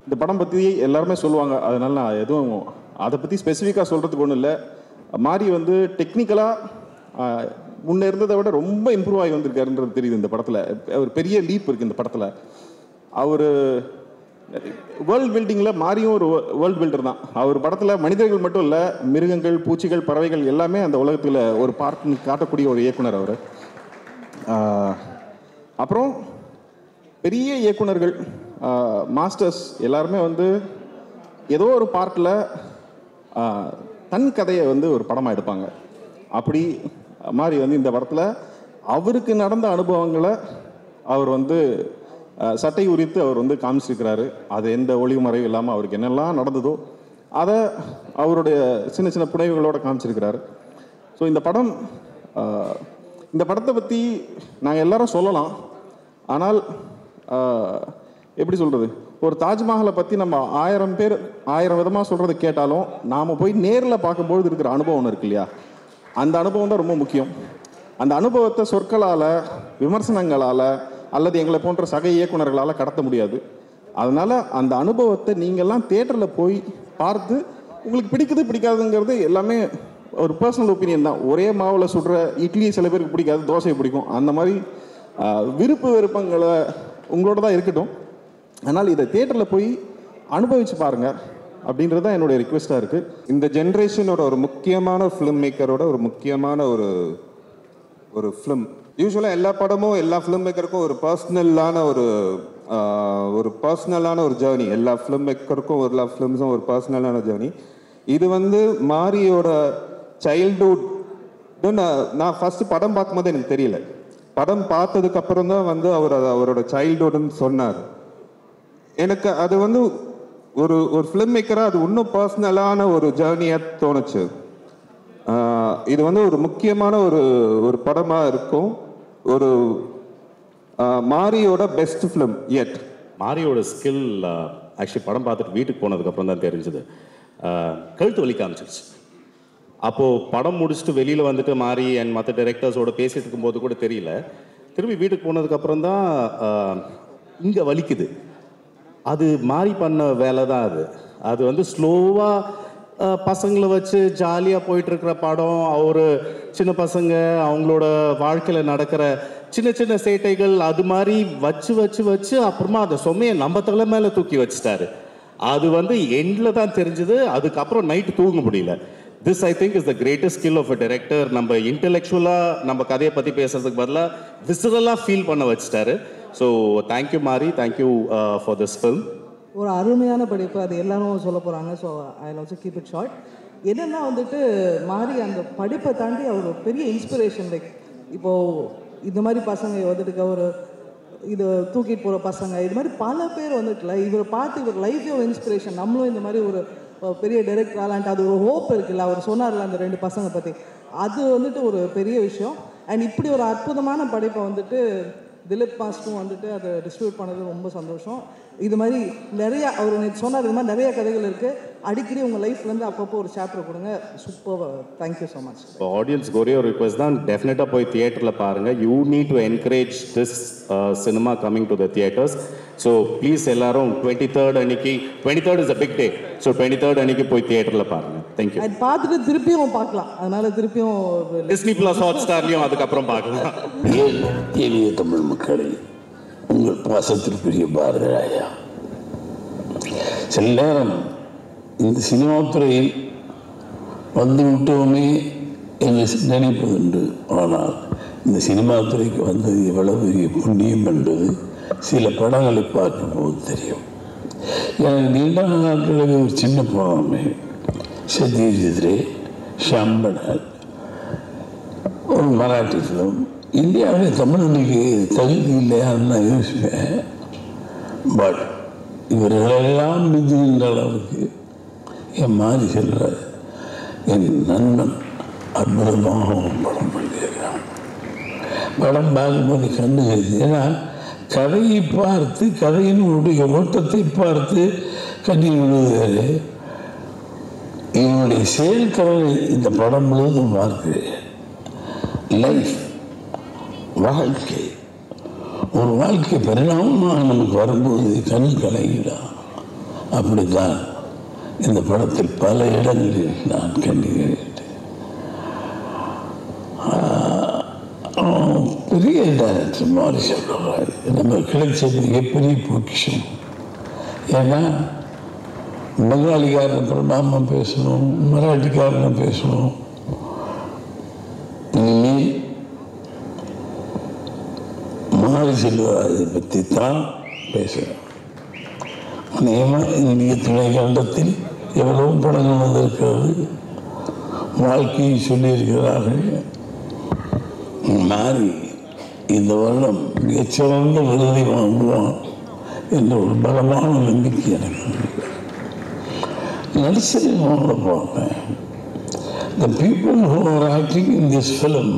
இந்த படம் பற்றி எல்லாருமே சொல்லுவாங்க அதனால நான் எதுவும் அதை பற்றி ஸ்பெசிஃபிக்காக சொல்கிறதுக்கு ஒன்றும் இல்லை மாறி வந்து டெக்னிக்கலாக முன்ன இருந்ததை விட ரொம்ப இம்ப்ரூவ் ஆகி வந்திருக்காருன்றது தெரியுது இந்த படத்தில் ஒரு பெரிய லீப் இருக்குது இந்த படத்தில் அவர் வேர்ல்ட் பில்டிங்கில் மாறியும் ஒரு வேர்ல்ட் பில்டர் தான் அவர் படத்தில் மனிதர்கள் மட்டும் இல்லை மிருகங்கள் பூச்சிகள் பறவைகள் எல்லாமே அந்த உலகத்தில் ஒரு பார்ட்னு காட்டக்கூடிய ஒரு இயக்குனர் அவர் அப்புறம் பெரிய இயக்குனர்கள் மாஸ்டர்ஸ் எல்லாருமே வந்து ஏதோ ஒரு பார்ட்டில் தன் கதையை வந்து ஒரு படமாக எடுப்பாங்க அப்படி மாதிரி வந்து இந்த படத்தில் அவருக்கு நடந்த அனுபவங்களை அவர் வந்து அஹ், சட்டை உரித்து அவர் வந்து காமிச்சிருக்கிறாரு அது எந்த ஒளிவு மறைவு இல்லாமல் அவருக்கு என்னெல்லாம் நடந்ததோ அதை அவருடைய சின்ன சின்ன புனைவுகளோட காமிச்சிருக்கிறாரு ஸோ இந்த படம் அஹ், இந்த படத்தை பற்றி நாங்கள் எல்லாரும் சொல்லலாம் ஆனால் ஆஹ், எப்படி சொல்கிறது ஒரு தாஜ்மஹாலை பற்றி நம்ம ஆயிரம் பேர் ஆயிரம் விதமாக சொல்கிறத கேட்டாலும் நாம் போய் நேரில் பார்க்கும்பொழுது இருக்கிற அனுபவம் ஒன்று இருக்கு இல்லையா அந்த அனுபவம் தான் ரொம்ப முக்கியம் அந்த அனுபவத்தை சொற்களால் விமர்சனங்களால் அல்லது எங்களை போன்ற சக இயக்குனர்களால் கடத்த முடியாது அதனால் அந்த அனுபவத்தை நீங்கள்லாம் தேட்டரில் போய் பார்த்து உங்களுக்கு பிடிக்குது பிடிக்காதுங்கிறது எல்லாமே ஒரு பர்சனல் ஒப்பீனியன் தான் ஒரே மாவில் சுடுற இட்லி சில பேருக்கு பிடிக்காது தோசை பிடிக்கும் அந்த மாதிரி ஆஹ், விருப்பு விருப்பங்களை உங்களோட தான் இருக்கட்டும் அதனால் இதை தேட்டரில் போய் அனுபவிச்சு பாருங்க அப்படின்றது தான் என்னுடைய ரிக்வெஸ்ட்டாக இருக்குது இந்த ஜென்ரேஷனோட ஒரு முக்கியமான ஃபிலிம் மேக்கரோட ஒரு முக்கியமான ஒரு ஒரு ஃபிலிம் யூஸ்வலாக எல்லா படமும் எல்லா ஃபிலிம் மேக்கருக்கும் ஒரு பர்சனலான ஒரு ஆஹ், ஒரு பர்சனலான ஒரு ஜேர்னி எல்லா ஃபிலிம் மேக்கருக்கும் எல்லா ஃபிலிம்ஸும் ஒரு பர்சனலான ஜேர்னி இது வந்து மாரியோட சைல்டுஹுட் நான் நான் ஃபர்ஸ்ட் படம் பார்க்கும்போது எனக்கு தெரியல படம் பார்த்ததுக்கு அப்புறம் தான் வந்து அவர் அதை அவரோட சைல்டுஹுட்னு சொன்னார் எனக்கு அது வந்து ஒரு ஒரு ஃபிலிம் மேக்கராக அது இன்னும் பர்சனலான ஒரு ஜேர்னியாக தோணுச்சு ஆஹ் இது வந்து ஒரு முக்கியமான ஒரு ஒரு படமாக இருக்கும் ஒரு ஆஹ் மாரியோட பெஸ்ட் ஃபிலிம் எட் மாரியோட ஸ்கில் ஆக்சுவலி படம் பார்த்துட்டு வீட்டுக்கு போனதுக்கப்புறம் தான் தெரிஞ்சது கழுத்து வலி காமிச்சிருச்சு அப்போது படம் முடிச்சுட்டு வெளியில் வந்துட்டு மாறி அண்ட் மற்ற டைரக்டர்ஸோட பேசிட்டு இருக்கும்போது கூட தெரியல திரும்பி வீட்டுக்கு போனதுக்கப்புறம் தான் இங்கே வலிக்குது அது மாறி பண்ண வேலை தான் அது அது வந்து ஸ்லோவாக பசங்களை வச்சு ஜாலியாக போயிட்டு இருக்கிற படம் அவர் சின்ன பசங்க அவங்களோட வாழ்க்கையில் நடக்கிற சின்ன சின்ன சேட்டைகள் அது மாதிரி வச்சு வச்சு வச்சு அப்புறமா அந்த சுமையை நம்ம தலை மேலே தூக்கி வச்சுட்டாரு அது வந்து எண்டில் தான் தெரிஞ்சது அதுக்கப்புறம் நைட்டு தூங்க முடியல this I think is the greatest skill of a director நம்ம இன்டெலெக்சுவலாக நம்ம கதையை பற்றி பேசுறதுக்கு பதிலாக விசிரலாக ஃபீல் பண்ண வச்சுட்டாரு so thank you Mari thank you for this film ஒரு அருமையான படிப்பு அது எல்லாரும் சொல்ல போகிறாங்க so I also keep it short என்னென்னா வந்துட்டு மாறி அந்த படிப்பை தாண்டி அவர் ஒரு பெரிய இன்ஸ்பிரேஷன் லைக் இப்போது இந்த மாதிரி பசங்க வந்துட்டு ஒரு இது தூக்கிட்டு போகிற பசங்க இது மாதிரி பல பேர் வந்துட்டுல இவரை பார்த்து இவர் லைஃபே ஒரு இன்ஸ்பிரேஷன் நம்மளும் இந்த மாதிரி ஒரு ஒரு பெரிய டைரக்டர் ஆகலான்ட்டு அது ஒரு ஹோப் இருக்குல்ல அவர் சொன்னார்ல அந்த ரெண்டு பசங்க பற்றி அது வந்துட்டு ஒரு பெரிய விஷயம் அண்ட் இப்படி ஒரு அற்புதமான படைப்பை வந்துட்டு திலீப் மாஸ்டரும் வந்துட்டு அதை டிஸ்ட்ரிபியூட் பண்ணது ரொம்ப சந்தோஷம் இது மாதிரி நிறைய அவர் நேற்று சொன்னார் இது மாதிரி நிறைய கதைகள் இருக்குது அடிக்கடி உங்கள் லைஃப்லேருந்து அப்பப்போ ஒரு சாப்டர் கொடுங்க சூப்பர் தேங்க்யூ ஸோ மச் ஆடியன்ஸ்க்கு ஒரே ஒரு ரிக்வெஸ்ட் தான் டெஃபினட்டாக போய் தியேட்டரில் பாருங்கள் you need to encourage this cinema coming to the theatres so please எல்லாரும் டுவெண்ட்டி தேர்ட் அன்னைக்கு twenty third is a big day so twenty third அன்னைக்கு போய் தியேட்டரில் பாருங்கள் தேங்க்யூ அது பார்த்துட்டு திருப்பியும் பார்க்கலாம் அதனால திருப்பியும் டிஸ்னி பிளஸ் ஹாட் ஸ்டார்லையும் அதுக்கப்புறம் பார்க்கலாம் ஏன் எளிய தமிழ் மக்களை உங்கள் பாசத்திற்குரிய பாரதிராயா சில நேரம் இந்த சினிமா துறையில் வந்து விட்டோமே என்று நினைப்பதுண்டு ஆனால் இந்த சினிமா துறைக்கு வந்தது எவ்வளவு பெரிய புண்ணியம் என்பது சில படங்களை பார்க்கும்போது தெரியும் எனக்கு நீண்ட நாட்களுக்கு ஒரு சின்ன படமே சத்யஜித் ரே ஷாம்பனால் ஒரு மராட்டி ஃபிலிம் இந்தியாவில் தமிழனுக்கு தகுதி இல்லையான்னு நான் யோசிப்பேன் பட் இவர்களெல்லாம் மிஞ்சுகின்ற அளவுக்கு என் மாதிரி செல்றார் என் நண்பன் அற்புதமாக ஒரு படம் பண்ணியிருக்கான் படம் பார்க்கும்போது கண்டு ஏன்னா கதையை பார்த்து கதையினுடைய ஓட்டத்தை பார்த்து கண்ணீர் விழுவது இவனுடைய செயல்கலை இந்த படம் முழுவதும் பார்க்கிறேன் லைஃப் வாழ்க்கை ஒரு வாழ்க்கை பரிணாமமாக நமக்கு வரும்போது கண் கலங்கிடான் அப்படித்தான் இந்த படத்தில் பல இடங்களில் நான் கண்டுகிறேன் பெரிய டைரக்டர் மாதிரி சொல்கிறாரு நம்ம கிடைச்ச மிகப்பெரிய பொக்கிஷம் ஏன்னா பெங்காலிக்காரன் பிரபாம பேசணும் மராட்டிக்காரனை பேசணும் இனிமேல் மாறி செல்வராஜை பற்றி தான் பேசுகிறேன் அநேகமாக இந்திய துணை கண்டத்தில் எவ்வளவு படங்கள் வந்திருக்கிறது வாழ்க்கையை சொல்லியிருக்கிறார்கள் மாறி இந்த வருடம் மிகச்சிறந்த விருதை வாங்குவான் என்ற ஒரு பலமான நம்பிக்கை எனக்கு இருக்கு. நடிசரி அவங்கள பார்ப்பேன் The people who are acting in this film,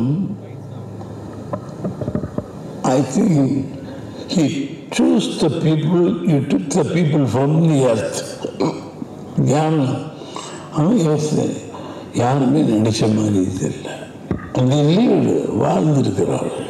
I think he chose the people, you took the people from the earth. ஞானம் அவன் யோசனை யாருமே நடித்த மாதிரி தெரியல அந்த லீடு வாழ்ந்திருக்கிறார்கள்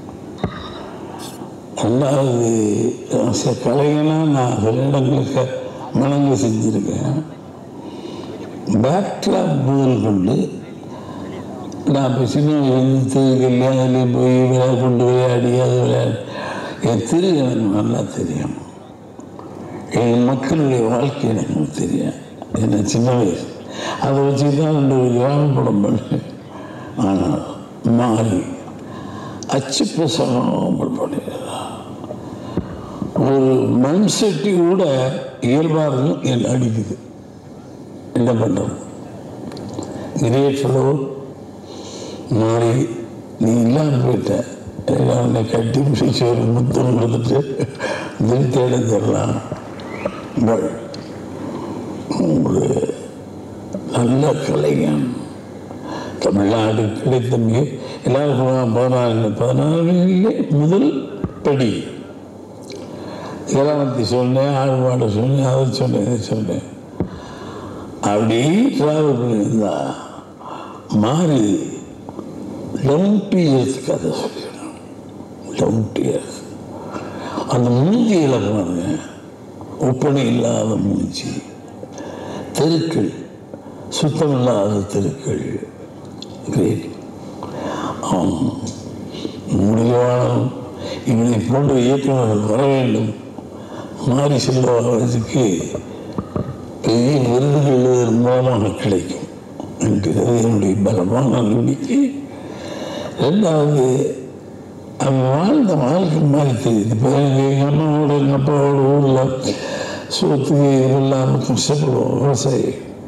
ரெண்டாவது ச- கலைஞனா நான் சில இடங்களுக்கு மனங்கள் செஞ்சுருக்கேன் பேக்ட்ராப் முதல் கொண்டு நான் இப்போ சின்ன வயசு கல்யாணத்துலேயும் போய் விளையாட கொண்டு விளையாடி அது விளையாடி என் திரு எனக்கு நல்லா தெரியும் எங்கள் மக்களுடைய வாழ்க்கை எனக்கு தெரியும் என்ன சின்ன வயசு அதை வச்சு தான் ரெண்டு கிராம படம் பண்ணேன் ஆனால் மாறி அச்சு பிரசவம் பண்ணிடுறேன் ஒரு மண் சட்டி கூட இயல்பாக என் அடிக்குது என்ன பண்ணுறது கிரேட் ஃபெலோ மாறி நீ இல்லாமல் போயிட்ட எல்லாம் உன்னை கட்டி பிடிச்சி ஒரு முத்தம் கொடுத்துட்டு திருத்தேட தரலாம் பட் ஒரு நல்ல கலைஞன் தமிழ்நாடு கிடைத்த மிக எல்லாரும் பதினாலு பதினாலுலே முதல் படி கிராமத்தை சொன்னேன் ஆழ்வாட சொன்னேன் அதை சொன்னேன் இதை சொன்னேன் அப்படி ட்ராவல் பண்ணியிருந்தா மாறி லெவன் டு இயர்ஸ் கதை சொல்லிடணும் லெவன் டு இயர்ஸ் அந்த மூஞ்சியில் பாருங்க ஒப்பனை இல்லாத மூஞ்சி தெருக்கள் சுத்தமில்லாத தெருக்கள் கிரேட் அவன் முடிவானம் இவனை போன்ற இயக்குநர்கள் வர வேண்டும் மாறி செல்வதற்கு பெரிய விருதுகள் எழுதுவதன் மூலமாக கிடைக்கும் என்கிறது என்னுடைய பலமான நம்பிக்கை ரெண்டாவது அவன் வாழ்ந்த வாழ்க்கை மாதிரி தெரியுது இப்போ எங்கள் அம்மாவோட எங்கள் அப்பாவோட ஊரில் சோத்துக்கு இல்லாமல் கஷ்டப்படுவோம் விவசாயி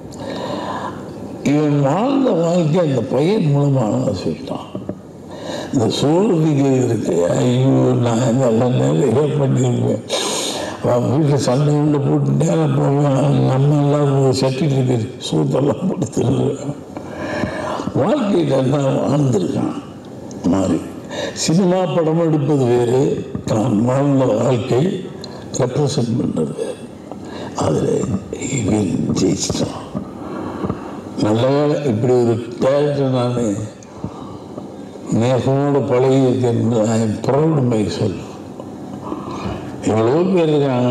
இவன் வாழ்ந்த வாழ்க்கை அந்த பையன் மூலமாக சொல்லிட்டான் இந்த சூழ்நிலை இருக்கு ஐயோ நான் நல்ல நிறைய பண்ணியிருப்பேன் அவன் வீட்டில் சண்டை உண்டு போட்டு நேரம் போவேன் நம்ம எல்லாம் சட்டிட்டு இருக்கு சூத்தெல்லாம் போட்டு திருடுவேன் வாழ்க்கையில் என்ன வாழ்ந்திருக்கான் மாறி சினிமா படம் எடுப்பது வேறு தான் வாழ்ந்த வாழ்க்கை ரெப்ரசன்ட் பண்ணுறது வேறு அதில் இவன் ஜெயிச்சிட்டான் நல்ல வேளை இப்படி ஒரு டேரக்டர் நான் நேசமோடு பழகியிருக்கேன் ஐ எம் ப்ரௌட் மை சொல் எவ்வளோ பேர் இருக்காங்க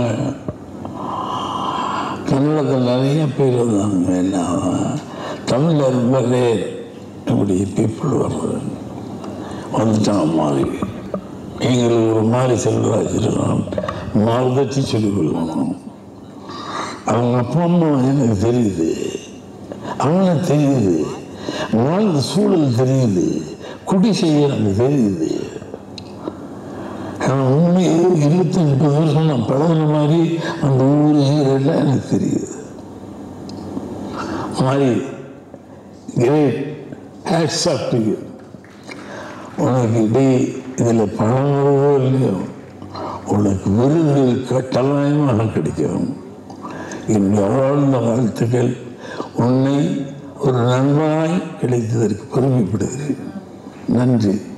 கன்னடத்தில் நிறைய பேர் வந்தாங்க எல்லாம் தமிழில் ரொம்ப ரேர் இப்படி பீப்புள் வர்றது வந்துட்டான் மாறி எங்களுக்கு ஒரு மாதிரி செல்வராஜ் இருக்கான் மாறுதட்டி சொல்லிக் கொள்ளணும் அவங்க அப்பா அம்மா எனக்கு தெரியுது அவனுக்கு தெரியுது வாழ்ந்த சூழல் தெரியுது குடி செய்ய எனக்கு தெரியுது ஆனால் உண்மையே இருபத்தி முப்பது வருஷம் நான் பழகின மாதிரி அந்த ஊர் எல்லாம் எனக்கு தெரியுது மாதிரி great hats off to you உனக்கு இடே இதில் பணம் வருவோ இல்லையோ உனக்கு விருதுகள் கட்டலாயமாக கிடைக்கும் என்னுடைய வாழ்ந்த வாழ்த்துக்கள் உன்னை ஒரு நண்பனாய் கிடைத்ததற்கு பெருமைப்படுகிறேன் நன்றி